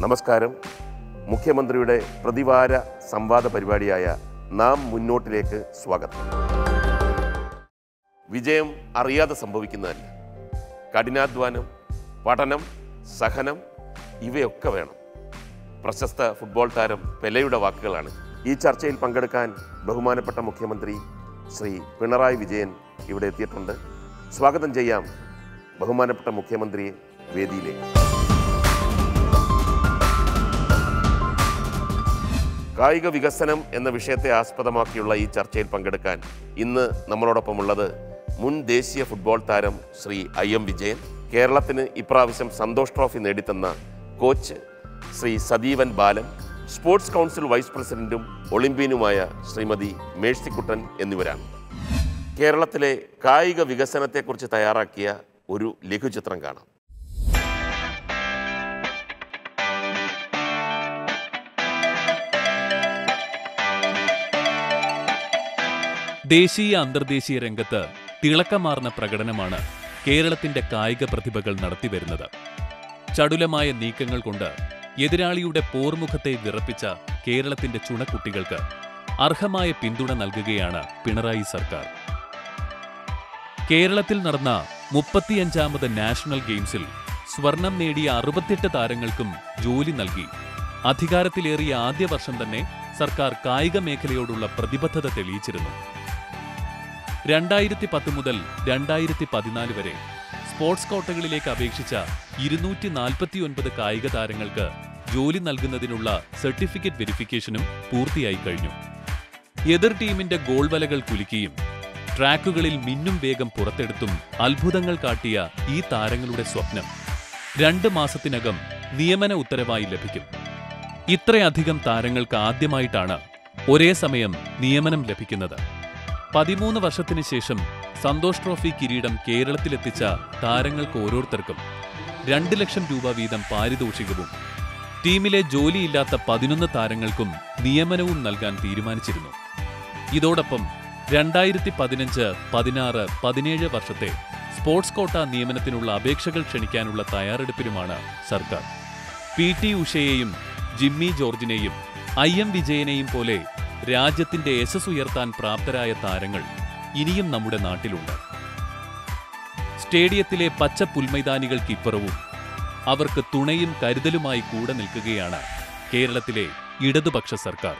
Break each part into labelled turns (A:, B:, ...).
A: നമസ്കാരം മുഖ്യമന്ത്രിയുടെ പ്രതിവാര സംവാദ പരിപാടിയായ നാം മുന്നോട്ടിലേക്ക് സ്വാഗതം വിജയം അറിയാതെ സംഭവിക്കുന്നതല്ല കഠിനാധ്വാനം പഠനം സഹനം ഇവയൊക്കെ വേണം പ്രശസ്ത ഫുട്ബോൾ താരം പെലയുടെ വാക്കുകളാണ് ഈ ചർച്ചയിൽ പങ്കെടുക്കാൻ ബഹുമാനപ്പെട്ട മുഖ്യമന്ത്രി ശ്രീ പിണറായി വിജയൻ ഇവിടെ എത്തിയിട്ടുണ്ട് സ്വാഗതം ചെയ്യാം ബഹുമാനപ്പെട്ട മുഖ്യമന്ത്രിയെ വേദിയിലേക്ക് കായിക വികസനം എന്ന വിഷയത്തെ ആസ്പദമാക്കിയുള്ള ഈ ചർച്ചയിൽ പങ്കെടുക്കാൻ ഇന്ന് നമ്മളോടൊപ്പമുള്ളത് മുൻ ദേശീയ ഫുട്ബോൾ താരം ശ്രീ ഐ എം വിജയൻ കേരളത്തിന് ഇപ്രാവശ്യം സന്തോഷ് ട്രോഫി നേടിത്തന്ന coach Shri Sadeevan Balan sports council vice പ്രസിഡന്റും ഒളിമ്പ്യനുമായ ശ്രീമതി മേഴ്സിക്കുട്ടൻ എന്നിവരാണ് കേരളത്തിലെ കായിക വികസനത്തെക്കുറിച്ച് തയ്യാറാക്കിയ ഒരു ലഘുചിത്രം കാണാം
B: ദേശീയ അന്തർദേശീയ രംഗത്ത് തിളക്കമാർന്ന പ്രകടനമാണ് കേരളത്തിന്റെ കായിക പ്രതിഭകൾ നടത്തിവരുന്നത് ചടുലമായ നീക്കങ്ങൾ കൊണ്ട് എതിരാളിയുടെ പോർമുഖത്തെ വിറപ്പിച്ച കേരളത്തിന്റെ ചുണക്കുട്ടികൾക്ക് അർഹമായ പിന്തുണ നൽകുകയാണ് പിണറായി സർക്കാർ കേരളത്തിൽ നടന്ന മുപ്പത്തിയഞ്ചാമത് നാഷണൽ ഗെയിംസിൽ സ്വർണം നേടിയ അറുപത്തെട്ട് താരങ്ങൾക്കും ജോലി നൽകി അധികാരത്തിലേറിയ ആദ്യ വർഷം തന്നെ സർക്കാർ കായിക മേഖലയോടുള്ള പ്രതിബദ്ധത തെളിയിച്ചിരുന്നു രണ്ടായിരത്തി പത്ത് മുതൽ രണ്ടായിരത്തി പതിനാല് വരെ സ്പോർട്സ് കോട്ടകളിലേക്ക് അപേക്ഷിച്ച ഇരുന്നൂറ്റി നാൽപ്പത്തിയൊൻപത് കായിക താരങ്ങൾക്ക് ജോലി നൽകുന്നതിനുള്ള സർട്ടിഫിക്കറ്റ് വെരിഫിക്കേഷനും പൂർത്തിയായി കഴിഞ്ഞു എതിർ ടീമിന്റെ ഗോൾ വലകൾ കുലുക്കിയും ട്രാക്കുകളിൽ മിന്നും വേഗം പുറത്തെടുത്തും അത്ഭുതങ്ങൾ കാട്ടിയ ഈ താരങ്ങളുടെ സ്വപ്നം രണ്ട് മാസത്തിനകം നിയമന ഉത്തരവായി ലഭിക്കും ഇത്രയധികം താരങ്ങൾക്ക് ആദ്യമായിട്ടാണ് ഒരേ സമയം നിയമനം ലഭിക്കുന്നത് പതിമൂന്ന് വർഷത്തിന് ശേഷം സന്തോഷ് ട്രോഫി കിരീടം കേരളത്തിലെത്തിച്ച താരങ്ങൾക്ക് ഓരോരുത്തർക്കും രണ്ട് ലക്ഷം രൂപ വീതം പാരിതോഷികവും ടീമിലെ ജോലിയില്ലാത്ത പതിനൊന്ന് താരങ്ങൾക്കും നിയമനവും നൽകാൻ തീരുമാനിച്ചിരുന്നു ഇതോടൊപ്പം രണ്ടായിരത്തി പതിനഞ്ച് പതിനാറ് പതിനേഴ് വർഷത്തെ സ്പോർട്സ് കോട്ട നിയമനത്തിനുള്ള അപേക്ഷകൾ ക്ഷണിക്കാനുള്ള തയ്യാറെടുപ്പിലുമാണ് സർക്കാർ പി ടി ഉഷയെയും ജിമ്മി ജോർജിനെയും ഐ എം വിജയനെയും പോലെ രാജ്യത്തിന്റെ യശസ് ഉയർത്താൻ പ്രാപ്തരായ താരങ്ങൾ ഇനിയും നമ്മുടെ നാട്ടിലുണ്ട് സ്റ്റേഡിയത്തിലെ പച്ച പുൽമൈതാനികൾക്കിപ്പുറവും അവർക്ക് തുണയും കരുതലുമായി കൂടെ നിൽക്കുകയാണ് കേരളത്തിലെ ഇടതുപക്ഷ സർക്കാർ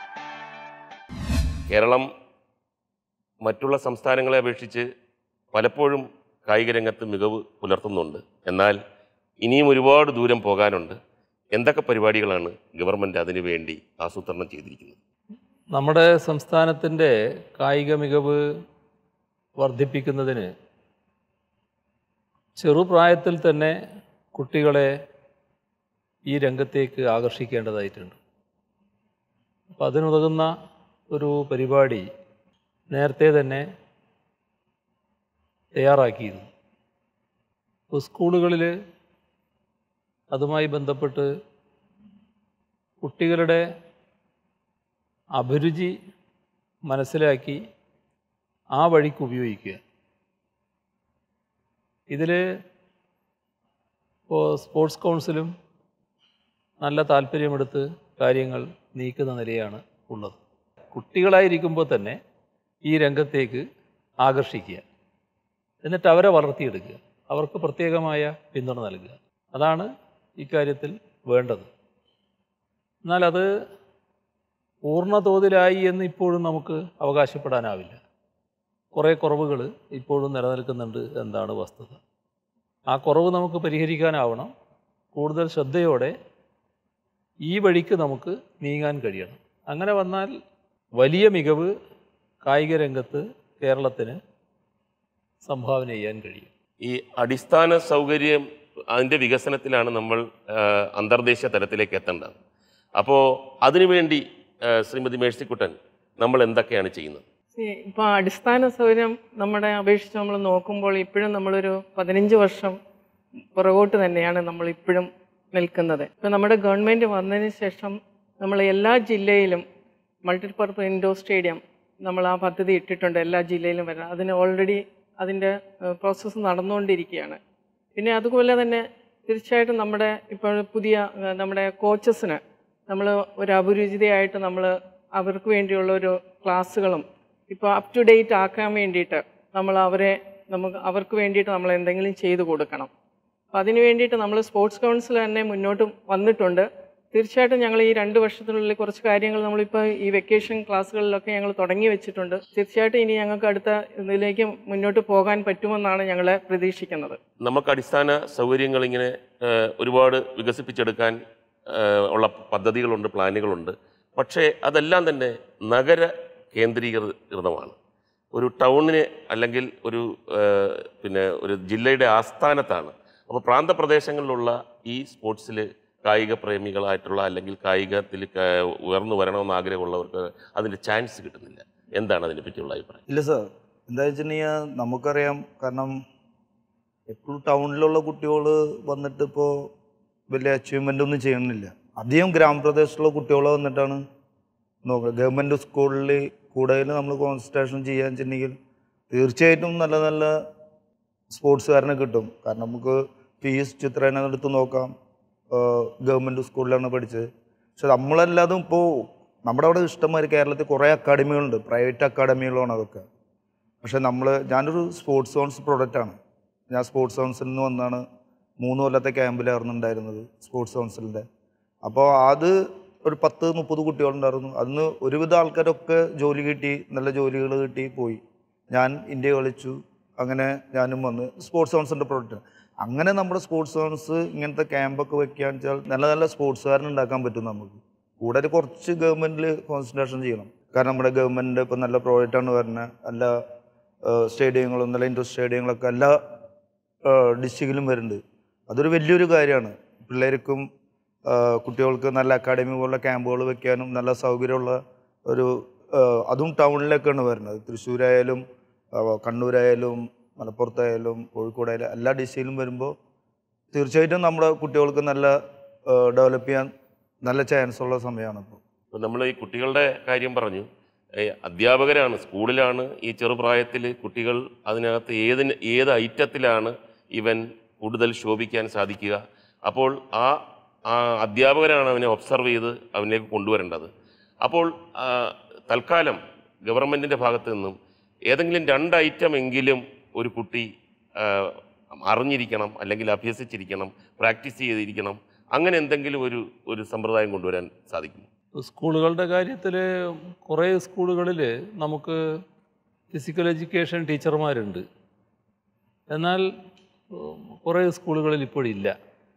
A: കേരളം മറ്റുള്ള സംസ്ഥാനങ്ങളെ അപേക്ഷിച്ച് പലപ്പോഴും കായിക രംഗത്ത് മികവ് പുലർത്തുന്നുണ്ട് എന്നാൽ ഇനിയും ഒരുപാട് ദൂരം പോകാനുണ്ട് എന്തൊക്കെ പരിപാടികളാണ് ഗവൺമെൻറ് അതിനു വേണ്ടി ആസൂത്രണം ചെയ്തിരിക്കുന്നത്
C: നമ്മുടെ സംസ്ഥാനത്തിൻ്റെ കായിക മികവ് വർദ്ധിപ്പിക്കുന്നതിന് ചെറുപ്രായത്തിൽ തന്നെ കുട്ടികളെ ഈ രംഗത്തേക്ക് ആകർഷിക്കേണ്ടതായിട്ടുണ്ട് അപ്പം അതിനുതകുന്ന ഒരു പരിപാടി നേരത്തെ തന്നെ തയ്യാറാക്കിയിരുന്നു ഇപ്പോൾ സ്കൂളുകളിൽ അതുമായി ബന്ധപ്പെട്ട് കുട്ടികളുടെ അഭിരുചി മനസ്സിലാക്കി ആ വഴിക്ക് ഉപയോഗിക്കുക ഇതിൽ ഇപ്പോൾ സ്പോർട്സ് കൗൺസിലും നല്ല താല്പര്യമെടുത്ത് കാര്യങ്ങൾ നീക്കുന്ന നിലയാണ് ഉള്ളത് കുട്ടികളായിരിക്കുമ്പോൾ തന്നെ ഈ രംഗത്തേക്ക് ആകർഷിക്കുക എന്നിട്ട് അവരെ വളർത്തിയെടുക്കുക അവർക്ക് പ്രത്യേകമായ പിന്തുണ നൽകുക അതാണ് ഇക്കാര്യത്തിൽ വേണ്ടത് എന്നാൽ അത് പൂർണ്ണതോതിലായി എന്ന് ഇപ്പോഴും നമുക്ക് അവകാശപ്പെടാനാവില്ല കുറേ കുറവുകൾ ഇപ്പോഴും നിലനിൽക്കുന്നുണ്ട് എന്താണ് വസ്തുത ആ കുറവ് നമുക്ക് പരിഹരിക്കാനാവണം കൂടുതൽ ശ്രദ്ധയോടെ ഈ വഴിക്ക് നമുക്ക് നീങ്ങാൻ കഴിയണം അങ്ങനെ വന്നാൽ വലിയ മികവ് കായിക രംഗത്ത് കേരളത്തിന് സംഭാവന ചെയ്യാൻ കഴിയും
A: ഈ അടിസ്ഥാന സൗകര്യം അതിൻ്റെ വികസനത്തിലാണ് നമ്മൾ ആ, അന്തർദേശീയ തലത്തിലേക്ക് എത്തേണ്ടത് അപ്പോൾ അതിനുവേണ്ടി ആ, ശ്രീമതി മേഴ്സിക്കുട്ടൻ നമ്മൾ എന്തൊക്കെയാണ് ചെയ്യുന്നത്
D: ഇപ്പോൾ അടിസ്ഥാന സൗകര്യം നമ്മുടെ അപേക്ഷിച്ച് നമ്മൾ നോക്കുമ്പോൾ ഇപ്പോഴും നമ്മളൊരു പതിനഞ്ച് വർഷം പുറകോട്ട് തന്നെയാണ് നമ്മൾ ഇപ്പോഴും നിൽക്കുന്നത് ഇപ്പം നമ്മുടെ ഗവൺമെൻറ് വന്നതിന് ശേഷം നമ്മൾ എല്ലാ ജില്ലയിലും മൾട്ടിപർപ്പസ് ഇൻഡോർ സ്റ്റേഡിയം നമ്മൾ ആ പദ്ധതി ഇട്ടിട്ടുണ്ട് എല്ലാ ജില്ലയിലും വരണം അതിന് ഓൾറെഡി അതിൻ്റെ പ്രോസസ്സ് നടന്നുകൊണ്ടിരിക്കുകയാണ് പിന്നെ അതുപോലെ തന്നെ തീർച്ചയായിട്ടും നമ്മുടെ ഇപ്പോൾ പുതിയ ഏഹ്, നമ്മുടെ കോച്ചസിന് നമ്മൾ ഒരു അഭിരുചിതയായിട്ട് നമ്മൾ അവർക്ക് വേണ്ടിയുള്ള ഒരു ക്ലാസ്സുകളും ഇപ്പോൾ അപ് ടു ഡേറ്റ് ആക്കാൻ വേണ്ടിയിട്ട് നമ്മൾ അവരെ നമുക്ക് അവർക്ക് വേണ്ടിയിട്ട് നമ്മൾ എന്തെങ്കിലും ചെയ്തു കൊടുക്കണം അപ്പോൾ അതിന് വേണ്ടിയിട്ട് നമ്മൾ സ്പോർട്സ് കൗൺസിൽ തന്നെ മുന്നോട്ട് വന്നിട്ടുണ്ട് തീർച്ചയായിട്ടും ഞങ്ങൾ ഈ രണ്ട് വർഷത്തിനുള്ളിൽ കുറച്ച് കാര്യങ്ങൾ നമ്മളിപ്പോൾ ഈ വെക്കേഷൻ ക്ലാസ്സുകളിലൊക്കെ ഞങ്ങൾ തുടങ്ങി വെച്ചിട്ടുണ്ട് തീർച്ചയായിട്ടും ഇനി ഞങ്ങൾക്ക് അടുത്ത ഇതിലേക്ക് മുന്നോട്ട് പോകാൻ പറ്റുമെന്നാണ് ഞങ്ങൾ പ്രതീക്ഷിക്കുന്നത്
A: നമുക്ക് അടിസ്ഥാന സൗകര്യങ്ങൾ ഇങ്ങനെ ഏഹ്, ഒരുപാട് വികസിപ്പിച്ചെടുക്കാൻ ഏഹ്, ഉള്ള പദ്ധതികളുണ്ട് പ്ലാനുകളുണ്ട് പക്ഷേ അതെല്ലാം തന്നെ നഗര കേന്ദ്രീകൃതമാണ് ഒരു ടൗണിനെ അല്ലെങ്കിൽ ഒരു ഏഹ്, പിന്നെ ഒരു ജില്ലയുടെ ആസ്ഥാനത്താണ് അപ്പോൾ പ്രാന്തപ്രദേശങ്ങളിലുള്ള ഈ സ്പോർട്സിൽ കായിക പ്രേമികളായിട്ടുള്ള അല്ലെങ്കിൽ കായികത്തിൽ ക- ഉയർന്നു വരണമെന്ന് ആഗ്രഹമുള്ളവർക്ക് അതിൻ്റെ ചാൻസ് കിട്ടുന്നില്ല എന്താണ് അതിനെ പറ്റിയുള്ള അഭിപ്രായം
E: ഇല്ല സാർ എന്താ വെച്ചിട്ടുണ്ടെങ്കിൽ നമുക്കറിയാം കാരണം എപ്പോഴും ടൗണിലുള്ള കുട്ടികൾ വന്നിട്ട് ഇപ്പോൾ വലിയ അച്ചീവ്മെൻ്റ് ഒന്നും ചെയ്യണില്ല അധികം ഗ്രാമപ്രദേശത്തുള്ള കുട്ടികൾ വന്നിട്ടാണ് നോക്കുന്നത് ഗവൺമെൻറ് സ്കൂളിൽ കൂടുതൽ നമ്മൾ കോൺസെൻട്രേഷൻ ചെയ്യാൻ വെച്ചിട്ടുണ്ടെങ്കിൽ തീർച്ചയായിട്ടും നല്ല നല്ല സ്പോർട്സുകാരനെ കിട്ടും കാരണം നമുക്ക് ഫീസ് ചിത്രേനെ എടുത്ത് നോക്കാം ഗവൺമെൻറ് സ്കൂളിലാണ് പഠിച്ചത് പക്ഷെ നമ്മളല്ലാതും ഇപ്പോൾ നമ്മുടെ അവിടെ ഇഷ്ടംമാതിരി കേരളത്തിൽ കുറേ അക്കാഡമികളുണ്ട് പ്രൈവറ്റ് അക്കാഡമികളാണ് അതൊക്കെ പക്ഷെ നമ്മൾ ഞാനൊരു സ്പോർട്സ് സോൺസ് പ്രൊഡക്റ്റാണ് ഞാൻ സ്പോർട്സ് കൗൺസിലിൽ നിന്ന് വന്നാണ് മൂന്ന് കൊല്ലത്തെ ക്യാമ്പിലായിരുന്നു ഉണ്ടായിരുന്നത് സ്പോർട്സ് കൗൺസിലിൻ്റെ അപ്പോൾ അത് ഒരു പത്ത് മുപ്പത് കുട്ടികളുണ്ടായിരുന്നു അന്ന് ഒരുവിധ ആൾക്കാരൊക്കെ ജോലി കിട്ടി നല്ല ജോലികൾ കിട്ടി പോയി ഞാൻ ഇന്ത്യ കളിച്ചു അങ്ങനെ ഞാനും വന്ന് സ്പോർട്സ് കൗൺസിലിൻ്റെ പ്രൊഡക്റ്റ് അങ്ങനെ നമ്മുടെ സ്പോർട്സ് കൗൺസ് ഇങ്ങനത്തെ ക്യാമ്പൊക്കെ വെക്കുകയാണെന്ന് വെച്ചാൽ നല്ല നല്ല സ്പോർട്സുകാരനെ ഉണ്ടാക്കാൻ പറ്റും നമുക്ക് കൂടുതൽ കുറച്ച് ഗവൺമെൻറ്റിൽ കോൺസെൻട്രേഷൻ ചെയ്യണം കാരണം നമ്മുടെ ഗവൺമെൻറ് ഇപ്പം നല്ല പ്രോജക്റ്റാണ് വരുന്നത് നല്ല സ്റ്റേഡിയങ്ങളും നല്ല ഇൻഡോർ സ്റ്റേഡിയങ്ങളൊക്കെ എല്ലാ ഡിസ്ട്രിക്റ്റിലും വരുന്നുണ്ട് അതൊരു വലിയൊരു കാര്യമാണ് പിള്ളേർക്കും ആ, കുട്ടികൾക്ക് നല്ല അക്കാഡമി പോലുള്ള ക്യാമ്പുകൾ വെക്കാനും നല്ല സൗകര്യമുള്ള ഒരു ആ, അതും ടൗണിലേക്കാണ് വരുന്നത് തൃശ്ശൂരായാലും ആ, കണ്ണൂരായാലും മലപ്പുറത്തായാലും കോഴിക്കോടായാലും എല്ലാ ഡിസ്ട്രിക്റ്റിലും വരുമ്പോൾ തീർച്ചയായിട്ടും നമ്മുടെ കുട്ടികൾക്ക് നല്ല ഡെവലപ്പ് ചെയ്യാൻ നല്ല ചാൻസ് ഉള്ള സമയമാണ് ഇപ്പോൾ
A: ഇപ്പം നമ്മൾ ഈ കുട്ടികളുടെ കാര്യം പറഞ്ഞു ഏ, അധ്യാപകരാണ് സ്കൂളിലാണ് ഈ ചെറുപ്രായത്തിൽ കുട്ടികൾ അതിനകത്ത് ഏതിന് ഏത് ഐറ്റത്തിലാണ് ഇവൻ കൂടുതൽ ശോഭിക്കാൻ സാധിക്കുക അപ്പോൾ ആ ആ അധ്യാപകരാണ് അവനെ ഒബ്സർവ് ചെയ്ത് അവനിലേക്ക് കൊണ്ടുവരേണ്ടത് അപ്പോൾ ആ, തൽക്കാലം ഗവൺമെൻറ്റിൻ്റെ ഭാഗത്തു നിന്നും ഏതെങ്കിലും രണ്ട് ഐറ്റം എങ്കിലും ഒരു കുട്ടി ആ, അറിഞ്ഞിരിക്കണം അല്ലെങ്കിൽ അഭ്യസിച്ചിരിക്കണം പ്രാക്ടീസ് ചെയ്തിരിക്കണം അങ്ങനെ എന്തെങ്കിലും ഒരു ഒരു സമ്പ്രദായം കൊണ്ടുവരാൻ സാധിക്കും
C: സ്കൂളുകളുടെ കാര്യത്തിൽ കുറേ സ്കൂളുകളിൽ നമുക്ക് ഫിസിക്കൽ എഡ്യൂക്കേഷൻ ടീച്ചർമാരുണ്ട് എന്നാൽ ഉം, കുറേ സ്കൂളുകളിൽ ഇപ്പോഴില്ല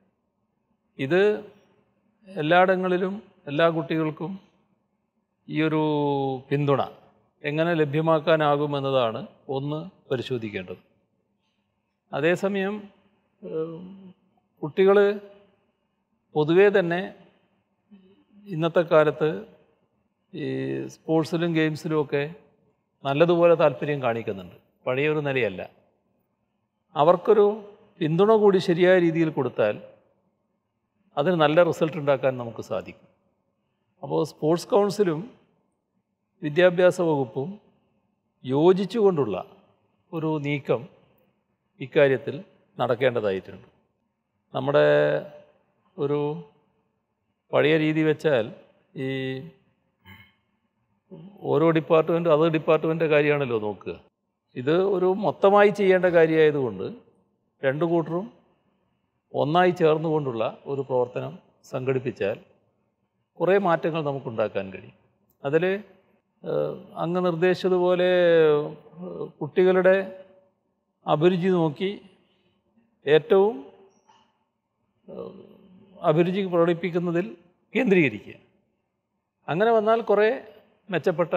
C: ഇത് എല്ലായിടങ്ങളിലും എല്ലാ കുട്ടികൾക്കും ഈ ഒരു പിന്തുണ എങ്ങനെ ലഭ്യമാക്കാനാകുമെന്നതാണ് ഒന്ന് പരിശോധിക്കേണ്ടത് അതേസമയം കുട്ടികൾ പൊതുവേ തന്നെ ഇന്നത്തെ കാലത്ത് ഈ സ്പോർട്സിലും ഗെയിംസിലും ഒക്കെ നല്ലതുപോലെ താല്പര്യം കാണിക്കുന്നുണ്ട് പഴയൊരു നിലയല്ല അവർക്കൊരു പിന്തുണ കൂടി ശരിയായ രീതിയിൽ കൊടുത്താൽ അതിന് നല്ല റിസൾട്ട് ഉണ്ടാക്കാൻ നമുക്ക് സാധിക്കും അപ്പോൾ സ്പോർട്സ് കൗൺസിലും വിദ്യാഭ്യാസ വകുപ്പും യോജിച്ചുകൊണ്ടുള്ള ഒരു നീക്കം ഇക്കാര്യത്തിൽ നടക്കേണ്ടതായിട്ടുണ്ട് നമ്മുടെ ഒരു പഴയ രീതി വെച്ചാൽ ഈ ഓരോ ഡിപ്പാർട്ട്മെൻറ്റും അതർ ഡിപ്പാർട്ട്മെൻറ്റിൻ്റെ കാര്യമാണല്ലോ നോക്കുക ഇത് ഒരു മൊത്തമായി ചെയ്യേണ്ട കാര്യമായതുകൊണ്ട് രണ്ടു കൂട്ടരും ഒന്നായി ചേർന്നുകൊണ്ടുള്ള ഒരു പ്രവർത്തനം സംഘടിപ്പിച്ചാൽ കുറേ മാറ്റങ്ങൾ നമുക്കുണ്ടാക്കാൻ കഴിയും അതിൽ അങ്ങ് നിർദ്ദേശിച്ചതുപോലെ ഏഹ്, കുട്ടികളുടെ അഭിരുചി നോക്കി ഏറ്റവും ഏഹ്, അഭിരുചി പ്രകടിപ്പിക്കുന്നതിൽ കേന്ദ്രീകരിക്കുക അങ്ങനെ വന്നാൽ കുറേ മെച്ചപ്പെട്ട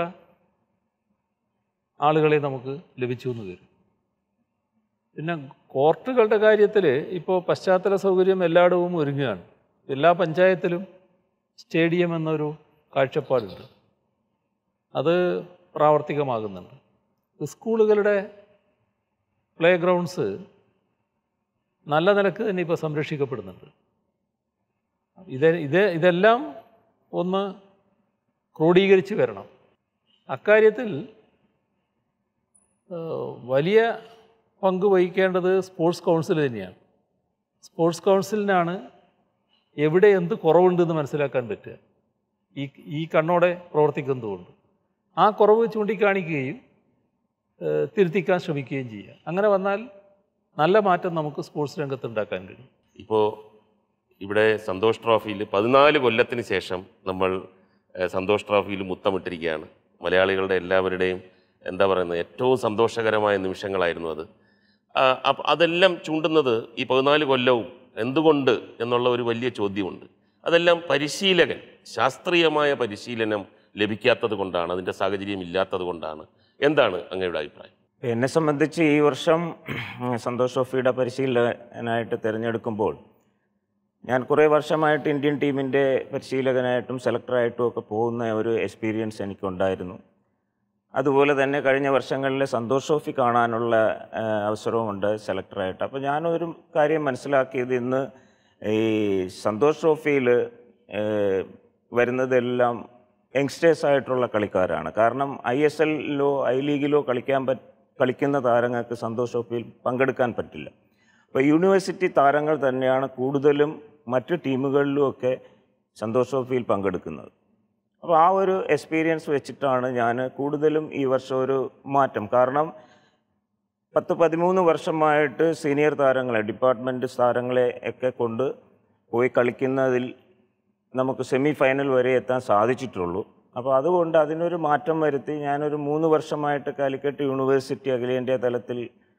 C: ആളുകളെ നമുക്ക് ലഭിച്ചു എന്ന് വരും പിന്നെ കോർട്ടുകളുടെ കാര്യത്തിൽ ഇപ്പോൾ പശ്ചാത്തല സൗകര്യം എല്ലായിടവും ഒരുങ്ങുകയാണ് എല്ലാ പഞ്ചായത്തിലും സ്റ്റേഡിയം എന്നൊരു കാഴ്ചപ്പാടുണ്ട് അത് പ്രാവർത്തികമാകുന്നുണ്ട് സ്കൂളുകളുടെ പ്ലേ ഗ്രൗണ്ട്സ് നല്ല നിലക്ക് തന്നെ ഇപ്പോൾ സംരക്ഷിക്കപ്പെടുന്നുണ്ട് ഇത് ഇത് ഇതെല്ലാം ഒന്ന് ക്രോഡീകരിച്ച് വരണം അക്കാര്യത്തിൽ ഏഹ്, വലിയ പങ്ക് വഹിക്കേണ്ടത് സ്പോർട്സ് കൗൺസിൽ തന്നെയാണ് സ്പോർട്സ് കൗൺസിലിനാണ് എവിടെ എന്ത് കുറവുണ്ടെന്ന് മനസ്സിലാക്കാൻ പറ്റുക ഈ ഈ കണ്ണോടെ പ്രവർത്തിക്കുന്നതുകൊണ്ട് ആ കുറവ് ചൂണ്ടിക്കാണിക്കുകയും ഏഹ്, തിരുത്തിക്കാൻ ശ്രമിക്കുകയും ചെയ്യുക അങ്ങനെ വന്നാൽ നല്ല മാറ്റം നമുക്ക് സ്പോർട്സ് രംഗത്ത് ഉണ്ടാക്കാൻ കഴിയും
A: ഇപ്പോൾ ഇവിടെ സന്തോഷ് ട്രോഫിയിൽ പതിനാല് കൊല്ലത്തിന് ശേഷം നമ്മൾ ഏഹ്, സന്തോഷ് ട്രോഫിയിൽ മുത്തമിട്ടിരിക്കുകയാണ് മലയാളികളുടെ എല്ലാവരുടെയും എന്താ പറയുന്നത് ഏറ്റവും സന്തോഷകരമായ നിമിഷങ്ങളായിരുന്നു അത് ആ, അപ്പ- അതെല്ലാം ചൂണ്ടുന്നത് ഈ പതിനാല് കൊല്ലവും എന്തുകൊണ്ട് എന്നുള്ള ഒരു വലിയ ചോദ്യമുണ്ട് അതെല്ലാം പരിശീലകൻ ശാസ്ത്രീയമായ പരിശീലനം ലഭിക്കാത്തത് കൊണ്ടാണ് അതിൻ്റെ സാഹചര്യം ഇല്ലാത്തത് കൊണ്ടാണ് എന്താണ് അങ്ങയുടെ അഭിപ്രായം
F: എന്നെ സംബന്ധിച്ച് ഈ വർഷം സന്തോഷ് ട്രോഫിയുടെ പരിശീലകനായിട്ട് തിരഞ്ഞെടുക്കുമ്പോൾ ഞാൻ കുറേ വർഷമായിട്ട് ഇന്ത്യൻ ടീമിൻ്റെ പരിശീലകനായിട്ടും സെലക്ടറായിട്ടും ഒക്കെ പോകുന്ന ഒരു എക്സ്പീരിയൻസ് എനിക്കുണ്ടായിരുന്നു അതുപോലെ തന്നെ കഴിഞ്ഞ വർഷങ്ങളിൽ സന്തോഷ് ട്രോഫി കാണാനുള്ള ആ, അവസരവുമുണ്ട് സെലക്ടറായിട്ട് അപ്പോൾ ഞാനൊരു കാര്യം മനസ്സിലാക്കിയത് ഇന്ന് ഈ സന്തോഷ് ട്രോഫിയിൽ വരുന്നതെല്ലാം യങ്സ്റ്റേഴ്സ് ആയിട്ടുള്ള കളിക്കാരാണ് കാരണം ഐ എസ് എല്ലിലോ ഐ ലീഗിലോ കളിക്കാൻ പറ്റ കളിക്കുന്ന താരങ്ങൾക്ക് സന്തോഷ് ട്രോഫിയിൽ പങ്കെടുക്കാൻ പറ്റില്ല അപ്പോൾ യൂണിവേഴ്സിറ്റി താരങ്ങൾ തന്നെയാണ് കൂടുതലും മറ്റ് ടീമുകളിലുമൊക്കെ സന്തോഷ് ട്രോഫിയിൽ പങ്കെടുക്കുന്നത് അപ്പോൾ ആ ഒരു എക്സ്പീരിയൻസ് വെച്ചിട്ടാണ് ഞാൻ കൂടുതലും ഈ വർഷം ഒരു മാറ്റം കാരണം പത്ത് പതിമൂന്ന് വർഷമായിട്ട് സീനിയർ താരങ്ങളെ ഡിപ്പാർട്ട്മെൻറ്റ് താരങ്ങളെ ഒക്കെ കൊണ്ട് പോയി കളിക്കുന്നതിൽ നമുക്ക് സെമി ഫൈനൽ വരെ എത്താൻ സാധിച്ചിട്ടുള്ളൂ അപ്പോൾ അതുകൊണ്ട് അതിനൊരു മാറ്റം വരുത്തി ഞാനൊരു മൂന്ന് വർഷമായിട്ട് കാലിക്കറ്റ് യൂണിവേഴ്സിറ്റി അഖിലേന്ത്യാ തലത്തിൽ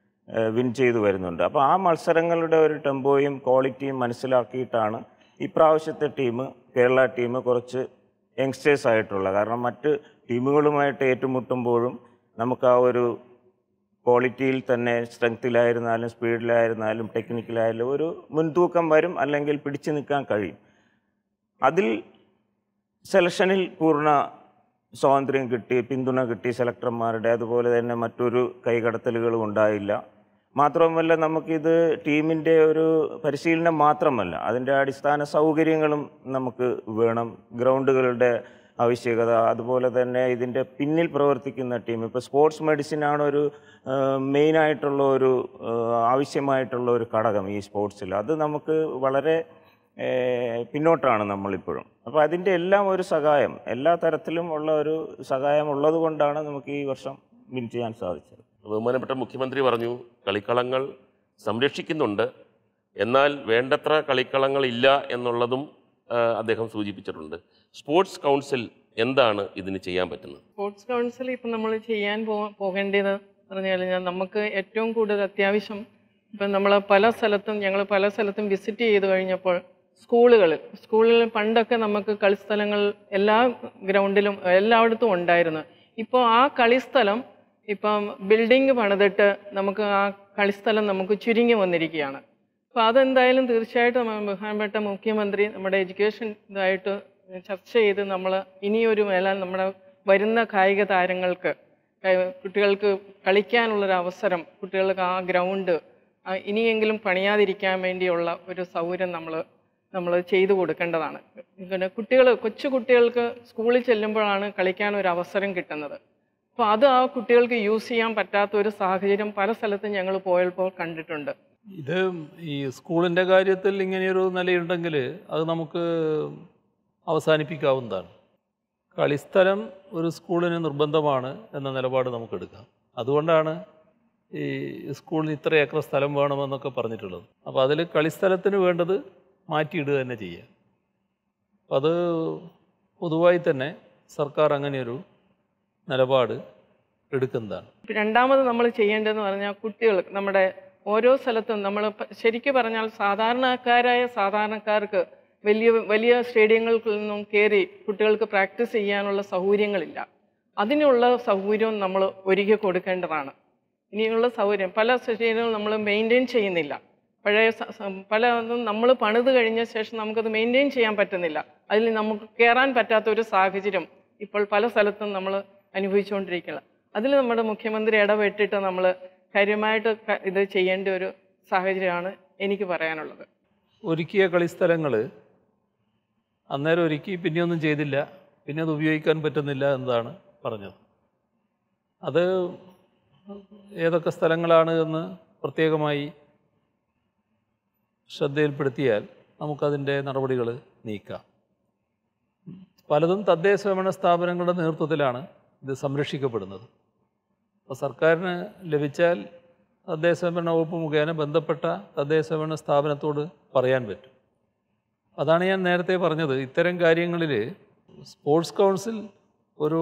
F: വിൻ ചെയ്തു വരുന്നുണ്ട് അപ്പോൾ ആ മത്സരങ്ങളുടെ ഒരു ടെമ്പോയും ക്വാളിറ്റിയും മനസ്സിലാക്കിയിട്ടാണ് ഇപ്രാവശ്യത്തെ ടീം കേരള ടീം കുറച്ച് യങ്സ്റ്റേഴ്സ് ആയിട്ടുള്ള കാരണം മറ്റ് ടീമുകളുമായിട്ട് ഏറ്റുമുട്ടുമ്പോഴും നമുക്ക് ആ ഒരു ക്വാളിറ്റിയിൽ തന്നെ സ്ട്രെങ്ത്തിലായിരുന്നാലും സ്പീഡിലായിരുന്നാലും ടെക്നിക്കലായാലും ഒരു മുൻതൂക്കം വരും അല്ലെങ്കിൽ പിടിച്ചു നിൽക്കാൻ കഴിയും അതിൽ സെലക്ഷനിൽ പൂർണ്ണ സ്വാതന്ത്ര്യം കിട്ടി പിന്തുണ കിട്ടി സെലക്ടർമാരുടെ അതുപോലെ തന്നെ മറ്റൊരു കൈകടത്തലുകളും ഉണ്ടായില്ല മാത്രവുമല്ല നമുക്കിത് ടീമിൻ്റെ ഒരു പരിശീലനം മാത്രമല്ല അതിൻ്റെ അടിസ്ഥാന സൗകര്യങ്ങളും നമുക്ക് വേണം ഗ്രൗണ്ടുകളുടെ ആവശ്യകത അതുപോലെ തന്നെ ഇതിൻ്റെ പിന്നിൽ പ്രവർത്തിക്കുന്ന ടീം ഇപ്പോൾ സ്പോർട്സ് മെഡിസിനാണ് ഒരു മെയിനായിട്ടുള്ള ഒരു ആ, ആവശ്യമായിട്ടുള്ള ഒരു ഘടകം ഈ സ്പോർട്സിൽ അത് നമുക്ക് വളരെ ഏഹ്, പിന്നോട്ടാണ് നമ്മളിപ്പോഴും അപ്പോൾ അതിൻ്റെ എല്ലാം ഒരു സഹായം എല്ലാ തരത്തിലും ഉള്ള ഒരു സഹായം ഉള്ളത് കൊണ്ടാണ് നമുക്ക് ഈ വർഷം വിൻ ചെയ്യാൻ സാധിച്ചത്
A: ബഹുമാനപ്പെട്ട മുഖ്യമന്ത്രി പറഞ്ഞു കളിക്കളങ്ങൾ സംരക്ഷിക്കുന്നുണ്ട് എന്നാൽ വേണ്ടത്ര കളിക്കളങ്ങൾ ഇല്ല എന്നുള്ളതും ആ, അദ്ദേഹം സൂചിപ്പിച്ചിട്ടുണ്ട് സ്പോർട്സ് കൗൺസിൽ എന്താണ് ഇതിന് ചെയ്യാൻ പറ്റുന്നത്
D: സ്പോർട്സ് കൗൺസിൽ ഇപ്പം നമ്മൾ ചെയ്യാൻ പോ പോകേണ്ടത് പറഞ്ഞു കഴിഞ്ഞാൽ നമുക്ക് ഏറ്റവും കൂടുതൽ അത്യാവശ്യം ഇപ്പം നമ്മൾ പല സ്ഥലത്തും ഞങ്ങൾ പല സ്ഥലത്തും വിസിറ്റ് ചെയ്ത് കഴിഞ്ഞപ്പോൾ സ്കൂളുകളിൽ സ്കൂളുകളിൽ പണ്ടൊക്കെ നമുക്ക് കളിസ്ഥലങ്ങൾ എല്ലാ ഗ്രൗണ്ടിലും എല്ലായിടത്തും ഉണ്ടായിരുന്നു ഇപ്പോൾ ആ കളിസ്ഥലം ഇപ്പം ബിൽഡിംഗ് പണിതിട്ട് നമുക്ക് ആ കളിസ്ഥലം നമുക്ക് ചുരുങ്ങി വന്നിരിക്കുകയാണ് അപ്പോൾ അതെന്തായാലും തീർച്ചയായിട്ടും നമ്മ- ബഹുമാനപ്പെട്ട മുഖ്യമന്ത്രി നമ്മുടെ എഡ്യൂക്കേഷൻ ഇതായിട്ട് ചർച്ച ചെയ്ത് നമ്മൾ ഇനിയൊരു മേലാൽ നമ്മുടെ വരുന്ന കായിക താരങ്ങൾക്ക് കൈ- കുട്ടികൾക്ക് കളിക്കാനുള്ളൊരു അവസരം കുട്ടികൾക്ക് ആ ഗ്രൗണ്ട് ഇനിയെങ്കിലും പണിയാതിരിക്കാൻ വേണ്ടിയുള്ള ഒരു സൗകര്യം നമ്മൾ നമ്മൾ ചെയ്തു കൊടുക്കേണ്ടതാണ് പിന്നെ കുട്ടികൾ കൊച്ചു കുട്ടികൾക്ക് സ്കൂളിൽ ചെല്ലുമ്പോഴാണ് കളിക്കാൻ ഒരു അവസരം കിട്ടുന്നത് അപ്പോൾ അത് ആ കുട്ടികൾക്ക് യൂസ് ചെയ്യാൻ പറ്റാത്ത ഒരു സാഹചര്യം പല സ്ഥലത്തും ഞങ്ങൾ പോയപ്പോൾ കണ്ടിട്ടുണ്ട്
C: ഇത് ഈ സ്കൂളിൻ്റെ കാര്യത്തിൽ ഇങ്ങനെയൊരു നിലയുണ്ടെങ്കിൽ അത് നമുക്ക് അവസാനിപ്പിക്കാവുന്നതാണ് കളിസ്ഥലം ഒരു സ്കൂളിന് നിർബന്ധമാണ് എന്ന നിലപാട് നമുക്ക് എടുക്കാം അതുകൊണ്ടാണ് ഈ സ്കൂളിന് ഇത്ര ഏക്കർ സ്ഥലം വേണമെന്നൊക്കെ പറഞ്ഞിട്ടുള്ളത് അപ്പോൾ അതിൽ കളിസ്ഥലത്തിന് വേണ്ടത് മാറ്റിയിടുക തന്നെ ചെയ്യുക അപ്പം അത് പൊതുവായി തന്നെ സർക്കാർ അങ്ങനെയൊരു നിലപാട് എടുക്കുന്നതാണ്
D: രണ്ടാമത് നമ്മൾ ചെയ്യേണ്ടതെന്ന് പറഞ്ഞാൽ കുട്ടികൾ നമ്മുടെ ഓരോ സ്ഥലത്തും നമ്മൾ ശരിക്കും പറഞ്ഞാൽ സാധാരണക്കാരായ സാധാരണക്കാർക്ക് വലിയ വലിയ സ്റ്റേഡിയങ്ങളിൽ നിന്നും കയറി കുട്ടികൾക്ക് പ്രാക്ടീസ് ചെയ്യാനുള്ള സൗകര്യങ്ങളില്ല അതിനുള്ള സൗകര്യവും നമ്മൾ ഒരുക്കി കൊടുക്കേണ്ടതാണ് ഇനിയുള്ള സൗകര്യം പല സ്റ്റേഡിയങ്ങളും നമ്മൾ മെയിൻറ്റെയിൻ ചെയ്യുന്നില്ല പഴയ സ- സ- പല നമ്മൾ പണിത് കഴിഞ്ഞ ശേഷം നമുക്കത് മെയിൻറ്റെയിൻ ചെയ്യാൻ പറ്റുന്നില്ല അതിൽ നമുക്ക് കയറാൻ പറ്റാത്ത ഒരു സാഹചര്യം ഇപ്പോൾ പല സ്ഥലത്തും നമ്മൾ അനുഭവിച്ചുകൊണ്ടിരിക്കുകയാണ് അതിൽ നമ്മുടെ മുഖ്യമന്ത്രി ഇടപെട്ടിട്ട് നമ്മൾ കാര്യമായിട്ട് ക- ഇത് ചെയ്യേണ്ട ഒരു സാഹചര്യമാണ് എനിക്ക് പറയാനുള്ളത്
C: ഒരുക്കിയ കളിസ്ഥലങ്ങൾ അന്നേരം ഒരുക്കി പിന്നെയൊന്നും ചെയ്തില്ല പിന്നെ അത് ഉപയോഗിക്കാൻ പറ്റുന്നില്ല എന്നതാണ് പറഞ്ഞത് അത് ഏതൊക്കെ സ്ഥലങ്ങളാണ് എന്ന് പ്രത്യേകമായി ശ്രദ്ധയിൽപ്പെടുത്തിയാൽ നമുക്കതിൻ്റെ നടപടികൾ നീക്കാം പലതും തദ്ദേശ സ്വയംഭരണ സ്ഥാപനങ്ങളുടെ നേതൃത്വത്തിലാണ് ഇത് സംരക്ഷിക്കപ്പെടുന്നത് അപ്പോൾ സർക്കാരിന് ലഭിച്ചാൽ തദ്ദേശ സ്വയംഭരണ വകുപ്പ് മുഖേന ബന്ധപ്പെട്ട തദ്ദേശ സ്വയംഭരണ സ്ഥാപനത്തോട് പറയാൻ പറ്റും അതാണ് ഞാൻ നേരത്തെ പറഞ്ഞത് ഇത്തരം കാര്യങ്ങളിൽ സ്പോർട്സ് കൗൺസിൽ ഒരു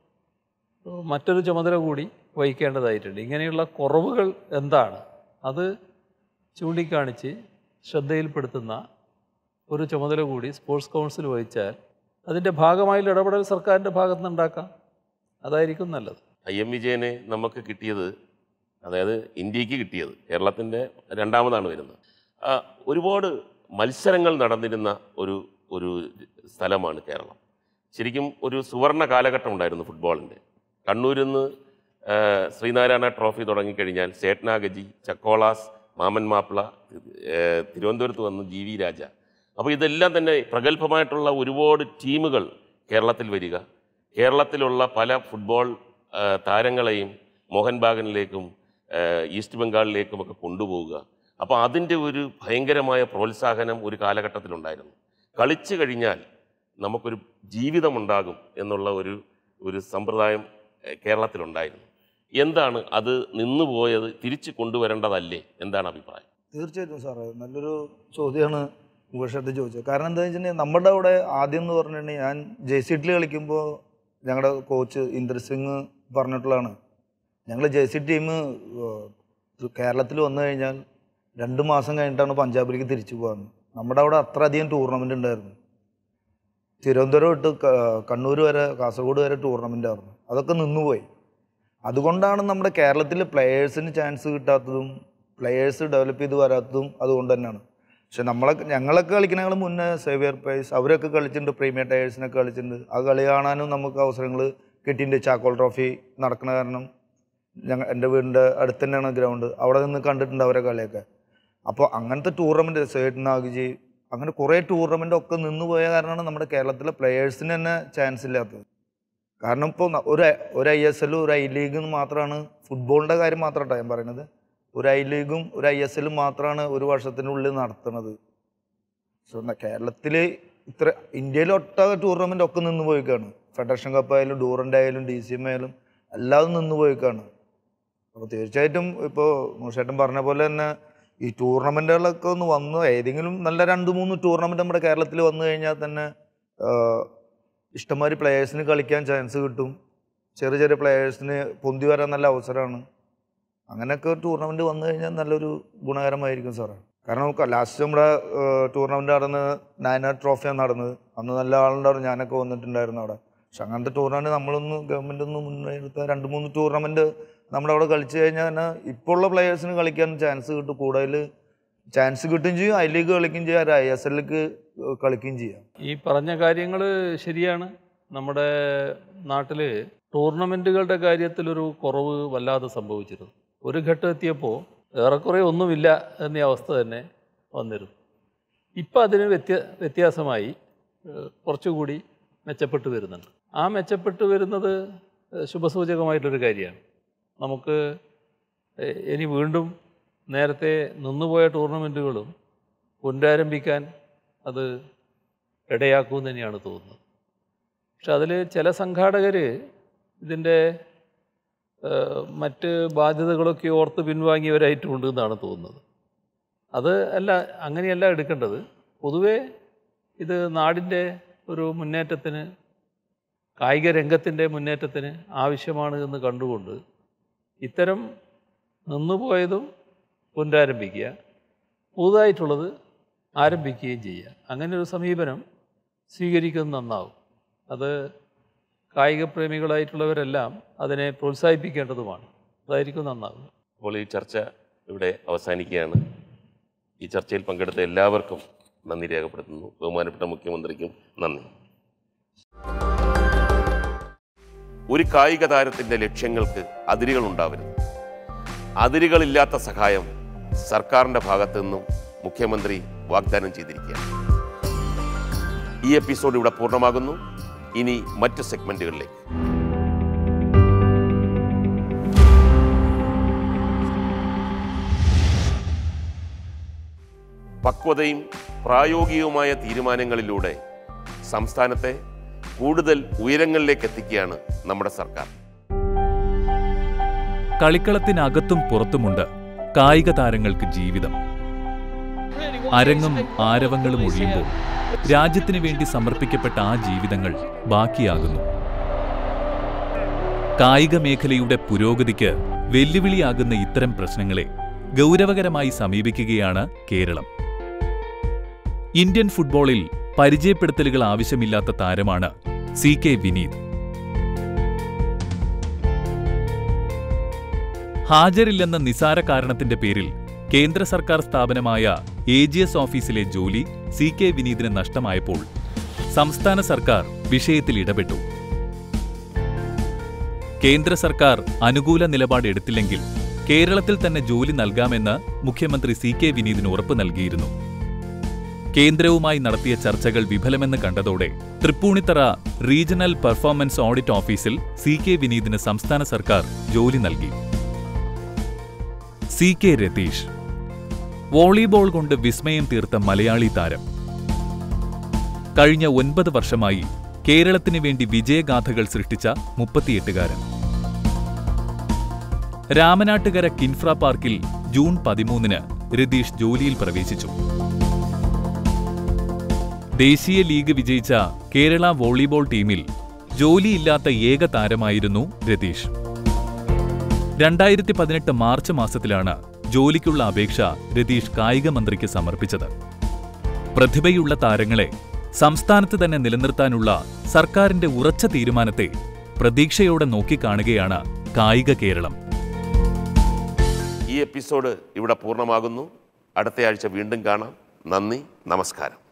C: മറ്റൊരു ചുമതല കൂടി വഹിക്കേണ്ടതായിട്ടുണ്ട് ഇങ്ങനെയുള്ള കുറവുകൾ എന്താണ് അത് ചൂണ്ടിക്കാണിച്ച് ശ്രദ്ധയിൽപ്പെടുത്തുന്ന ഒരു ചുമതല കൂടി സ്പോർട്സ് കൗൺസിൽ വഹിച്ചാൽ അതിൻ്റെ ഭാഗമായുള്ള ഇടപെടൽ സർക്കാരിൻ്റെ ഭാഗത്ത് നിന്നുണ്ടാക്കാം അതായിരിക്കും നല്ലത്
A: ഐ എം വിജയനെ നമുക്ക് കിട്ടിയത് അതായത് ഇന്ത്യക്ക് കിട്ടിയത് കേരളത്തിൻ്റെ രണ്ടാമതാണ് വരുന്നത് ആ, ഒരുപാട് മത്സരങ്ങൾ നടന്നിരുന്ന ഒരു ഒരു സ്ഥലമാണ് കേരളം ശരിക്കും ഒരു സുവർണ കാലഘട്ടം ഉണ്ടായിരുന്നു ഫുട്ബോളിൻ്റെ കണ്ണൂരിൽ നിന്ന് ആ, ശ്രീനാരായണ ട്രോഫി തുടങ്ങിക്കഴിഞ്ഞാൽ സേട്നാഗജി ചക്കോളാസ് മാമൻ മാപ്പിള ഏ, തിരുവനന്തപുരത്ത് വന്ന് ജി വി രാജ അപ്പോൾ ഇതെല്ലാം തന്നെ പ്രഗത്ഭമായിട്ടുള്ള ഒരുപാട് ടീമുകൾ കേരളത്തിൽ വരിക കേരളത്തിലുള്ള പല ഫുട്ബോൾ ആ, താരങ്ങളെയും മോഹൻ ബാഗനിലേക്കും ആ, ഈസ്റ്റ് ബംഗാളിലേക്കും ഒക്കെ കൊണ്ടുപോവുക അപ്പോൾ അതിൻ്റെ ഒരു ഭയങ്കരമായ പ്രോത്സാഹനം ഒരു കാലഘട്ടത്തിലുണ്ടായിരുന്നു കളിച്ചു കഴിഞ്ഞാൽ നമുക്കൊരു ജീവിതമുണ്ടാകും എന്നുള്ള ഒരു ഒരു സമ്പ്രദായം ആ, കേരളത്തിലുണ്ടായിരുന്നു എന്താണ് അത് നിന്നുപോയത് തിരിച്ചു കൊണ്ടുവരേണ്ടതല്ലേ എന്താണ് അഭിപ്രായം
E: തീർച്ചയായിട്ടും സാറേ നല്ലൊരു ചോദ്യമാണ് മുകേഷേട്ട് ചോദിച്ചത് കാരണം എന്താ വെച്ചിട്ടുണ്ടെങ്കിൽ നമ്മുടെ അവിടെ ആദ്യം എന്ന് പറഞ്ഞിട്ടുണ്ടെങ്കിൽ ഞാൻ ജെ സി ടിയിൽ കളിക്കുമ്പോൾ ഞങ്ങളുടെ കോച്ച് ഇന്ദ്ര സിംഗ് പറഞ്ഞിട്ടുള്ളതാണ് ഞങ്ങൾ ജെ സി ടീം കേരളത്തിൽ വന്നു കഴിഞ്ഞാൽ രണ്ട് മാസം കഴിഞ്ഞിട്ടാണ് പഞ്ചാബിലേക്ക് തിരിച്ചു പോകാറ് നമ്മുടെ അവിടെ അത്ര അധികം ടൂർണമെൻ്റ് ഉണ്ടായിരുന്നു തിരുവനന്തപുരം വിട്ട് ക- കണ്ണൂർ വരെ കാസർഗോഡ് വരെ ടൂർണമെൻ്റ് ആയിരുന്നു അതൊക്കെ നിന്നുപോയി അതുകൊണ്ടാണ് നമ്മുടെ കേരളത്തിൽ പ്ലെയേഴ്സിന് ചാൻസ് കിട്ടാത്തതും പ്ലെയേഴ്സ് ഡെവലപ്പ് ചെയ്ത് വരാത്തതും അതുകൊണ്ട് തന്നെയാണ് പക്ഷെ നമ്മളെ ഞങ്ങളൊക്കെ കളിക്കുന്നതിന് മുന്നേ സേവിയർ പ്രൈസ് അവരൊക്കെ കളിച്ചിട്ടുണ്ട് പ്രീമിയർ ടയേഴ്സിനൊക്കെ കളിച്ചിട്ടുണ്ട് ആ കളി കാണാനും നമുക്ക് അവസരങ്ങൾ കിട്ടിയിട്ടുണ്ട് ചാക്കോൾ ട്രോഫി നടക്കുന്ന കാരണം ഞങ്ങൾ എൻ്റെ വീടിൻ്റെ അടുത്ത് തന്നെയാണ് ഗ്രൗണ്ട് അവിടെ നിന്ന് കണ്ടിട്ടുണ്ട് അവരെ കളിയൊക്കെ അപ്പോൾ അങ്ങനത്തെ ടൂർണമെൻറ്റ് സേട്ട് നാഗിജി അങ്ങനെ കുറേ ടൂർണമെൻ്റ് ഒക്കെ നിന്ന് പോയ കാരണമാണ് നമ്മുടെ കേരളത്തിലെ പ്ലെയേഴ്സിന് തന്നെ ചാൻസ് ഇല്ലാത്തത് കാരണം ഇപ്പോൾ ഒരു ഒരു ഐ എസ് എല്ലും ഒരു ഐ ലീഗും മാത്രമാണ് ഫുട്ബോളിൻ്റെ കാര്യം മാത്രമായിട്ടാണ് ഞാൻ പറയുന്നത് ഒരു ഐ ലീഗും ഒരു ഐ എസ് എല്ലും മാത്രമാണ് ഒരു വർഷത്തിനുള്ളിൽ നടത്തുന്നത് സോ കേരളത്തിൽ ഇത്ര ഇന്ത്യയിൽ ഒട്ടാകെ ടൂർണമെൻ്റ് ഒക്കെ നിന്ന് പോയിക്കാണ് ഫെഡറേഷൻ കപ്പ് ആയാലും ഡൂറൻ്റ് ആയാലും ഡി സി എം ആയാലും എല്ലാതും നിന്ന് പോയിക്കാണ് അപ്പോൾ തീർച്ചയായിട്ടും ഇപ്പോൾ മൂഷേട്ടൻ പറഞ്ഞ പോലെ തന്നെ ഈ ടൂർണമെൻറ്റുകളൊക്കെ ഒന്ന് വന്നു ഏതെങ്കിലും നല്ല രണ്ട് മൂന്ന് ടൂർണമെൻറ്റ് നമ്മുടെ കേരളത്തിൽ വന്നു കഴിഞ്ഞാൽ തന്നെ ആഹ്, ഇഷ്ടംമാതിരി പ്ലെയേഴ്സിന് കളിക്കാൻ ചാൻസ് കിട്ടും ചെറിയ ചെറിയ പ്ലെയേഴ്സിന് പൊന്തി വരാൻ നല്ല അവസരമാണ് അങ്ങനെയൊക്കെ ടൂർണമെൻറ്റ് വന്നു കഴിഞ്ഞാൽ നല്ലൊരു ഗുണകരമായിരിക്കും സാറേ കാരണം ലാസ്റ്റ് നമ്മുടെ ടൂർണമെൻറ്റ് നടന്നത് നയനാർ ട്രോഫിയാണ് നടന്നത് അന്ന് നല്ല ആളുണ്ടായിരുന്നു ഞാനൊക്കെ വന്നിട്ടുണ്ടായിരുന്നു അവിടെ പക്ഷെ അങ്ങനത്തെ ടൂർണമെൻറ്റ് നമ്മളൊന്ന് ഗവൺമെൻറ് ഒന്ന് മുൻകൈ രണ്ട് മൂന്ന് ടൂർണമെൻറ്റ് നമ്മുടെ അവിടെ കളിച്ചു കഴിഞ്ഞാൽ തന്നെ ഇപ്പോൾ ഉള്ള പ്ലെയേഴ്സിന് കളിക്കാൻ ചാൻസ് കിട്ടും കൂടുതൽ ചാൻസ് കിട്ടുകയും ചെയ്യും ഐ ലീഗ് കളിക്കുകയും ചെയ്യാം ഐ എസ് എല്ലിലേക്ക് കളിക്കുകയും ചെയ്യാം
C: ഈ പറഞ്ഞ കാര്യങ്ങൾ ശരിയാണ് നമ്മുടെ നാട്ടിൽ ടൂർണമെൻറ്റുകളുടെ കാര്യത്തിലൊരു കുറവ് വല്ലാതെ സംഭവിച്ചിരുന്നു ഒരു ഘട്ടം എത്തിയപ്പോൾ ഏറെക്കുറെ ഒന്നുമില്ല എന്ന അവസ്ഥ തന്നെ വന്നിരുന്നു ഇപ്പം അതിന് വ്യത്യ വ്യത്യാസമായി ഏഹ്, കുറച്ചുകൂടി മെച്ചപ്പെട്ടു വരുന്നുണ്ട് ആ മെച്ചപ്പെട്ടു വരുന്നത് ഏഹ്, ശുഭസൂചകമായിട്ടൊരു കാര്യമാണ് നമുക്ക് ഏഹ്, ഇനി വീണ്ടും നേരത്തെ നിന്നുപോയ ടൂർണമെൻറ്റുകളും പുനരാരംഭിക്കാൻ അത് ഇടയാക്കും തന്നെയാണ് തോന്നുന്നത് പക്ഷെ അതിൽ ചില സംഘാടകർ ഇതിൻ്റെ ഏഹ്, മറ്റ് ബാധ്യതകളൊക്കെ ഓർത്ത് പിൻവാങ്ങിയവരായിട്ടുമുണ്ട് എന്നാണ് തോന്നുന്നത് അത് അല്ല അങ്ങനെയല്ല എടുക്കേണ്ടത് പൊതുവേ ഇത് നാടിൻ്റെ ഒരു മുന്നേറ്റത്തിന് കായിക രംഗത്തിൻ്റെ മുന്നേറ്റത്തിന് ആവശ്യമാണ് എന്ന് കണ്ടുകൊണ്ട് ഇത്തരം നിന്നുപോയതും പുനരാരംഭിക്കുക പുതുതായിട്ടുള്ളത് ആരംഭിക്കുകയും ചെയ്യുക അങ്ങനെ ഒരു സമീപനം സ്വീകരിക്കുന്നത് നന്നാവും അത് കായിക പ്രേമികളായിട്ടുള്ളവരെല്ലാം അതിനെ പ്രോത്സാഹിപ്പിക്കേണ്ടതുമാണ് അതായിരിക്കും നന്നാവുക
A: അപ്പോൾ ഈ ചർച്ച ഇവിടെ അവസാനിക്കുകയാണ് ഈ ചർച്ചയിൽ പങ്കെടുത്ത എല്ലാവർക്കും നന്ദി രേഖപ്പെടുത്തുന്നു ബഹുമാനപ്പെട്ട മുഖ്യമന്ത്രിക്കും നന്ദി ഒരു കായിക താരത്തിൻ്റെ ലക്ഷ്യങ്ങൾക്ക് അതിരുകൾ ഉണ്ടാവരുത് അതിരുകളില്ലാത്ത സഹായം സർക്കാരിൻ്റെ ഭാഗത്തു നിന്നും മുഖ്യമന്ത്രി വാഗ്ദാനം ചെയ്തിരിക്കുകയാണ് ഈ എപ്പിസോഡ് ഇവിടെ പൂർണ്ണമാകുന്നു ഇനി മറ്റ് സെഗ്മെൻറ്റുകളിലേക്ക് പക്വതയും പ്രായോഗികവുമായ തീരുമാനങ്ങളിലൂടെ സംസ്ഥാനത്തെ കൂടുതൽ ഉയരങ്ങളിലേക്ക് എത്തിക്കുകയാണ് നമ്മുടെ സർക്കാർ
B: കളിക്കളത്തിനകത്തും പുറത്തുമുണ്ട് കായിക താരങ്ങൾക്ക് ജീവിതം അരങ്ങും ആരവങ്ങളും ഒഴിയുമ്പോൾ രാജ്യത്തിന് വേണ്ടി സമർപ്പിക്കപ്പെട്ട ആ ജീവിതങ്ങൾ ബാക്കിയാകുന്നു കായിക മേഖലയുടെ പുരോഗതിക്ക് വെല്ലുവിളിയാകുന്ന ഇത്തരം പ്രശ്നങ്ങളെ ഗൗരവകരമായി സമീപിക്കുകയാണ് കേരളം ഇന്ത്യൻ ഫുട്ബോളിൽ പരിചയപ്പെടുത്തലുകൾ ആവശ്യമില്ലാത്ത താരമാണ് സി കെ വിനീത് ഹാജരില്ലെന്ന നിസാര കാരണത്തിന്റെ പേരിൽ കേന്ദ്ര സർക്കാർ സ്ഥാപനമായ എ ജി എസ് ഓഫീസിലെ ജോലി സി കെ വിനീതിന് നഷ്ടമായപ്പോൾ സംസ്ഥാന സർക്കാർ വിഷയത്തിൽ ഇടപെട്ടു കേന്ദ്ര സർക്കാർ അനുകൂല നിലപാട് എടുത്തില്ലെങ്കിൽ കേരളത്തിൽ തന്നെ ജോലി നൽകാമെന്ന് മുഖ്യമന്ത്രി സി കെ വിനീതിന് ഉറപ്പ് നൽകിയിരുന്നു കേന്ദ്രവുമായി നടത്തിയ ചർച്ചകൾ വിഫലമെന്ന് കണ്ടതോടെ തൃപ്പൂണിത്തറ റീജിയണൽ പെർഫോമൻസ് ഓഡിറ്റ് ഓഫീസിൽ സി കെ വിനീതിന് സംസ്ഥാന സർക്കാർ ജോലി നൽകി സി കെ രതീഷ് വോളിബോൾ കൊണ്ട് വിസ്മയം തീർത്ത മലയാളി താരം കഴിഞ്ഞ ഒൻപത് വർഷമായി കേരളത്തിന് വേണ്ടി വിജയഗാഥകൾ സൃഷ്ടിച്ച മുപ്പത്തിയെട്ടുകാരൻ രാമനാട്ടുകര കിൻഫ്ര പാർക്കിൽ ജൂൺ പതിമൂന്നിന് രതീഷ് ജോലിയിൽ പ്രവേശിച്ചു ദേശീയ ലീഗ് വിജയിച്ച കേരള വോളിബോൾ ടീമിൽ ജോലിയില്ലാത്ത ഏക താരമായിരുന്നു രതീഷ് രണ്ടായിരത്തി പതിനെട്ട് മാർച്ച് മാസത്തിലാണ് ജോലിക്കുള്ള അപേക്ഷ രതീഷ് കായിക മന്ത്രിക്ക് സമർപ്പിച്ചത് പ്രതിഭയുള്ള താരങ്ങളെ സംസ്ഥാനത്ത് തന്നെ നിലനിർത്താനുള്ള സർക്കാരിന്റെ ഉറച്ച തീരുമാനത്തെ പ്രതീക്ഷയോടെ നോക്കിക്കാണുകയാണ് കായിക കേരളം
A: ഈ എപ്പിസോഡ് ഇവിടെ പൂർണ്ണമാകുന്നു അടുത്തയാഴ്ച വീണ്ടും കാണാം നന്ദി നമസ്കാരം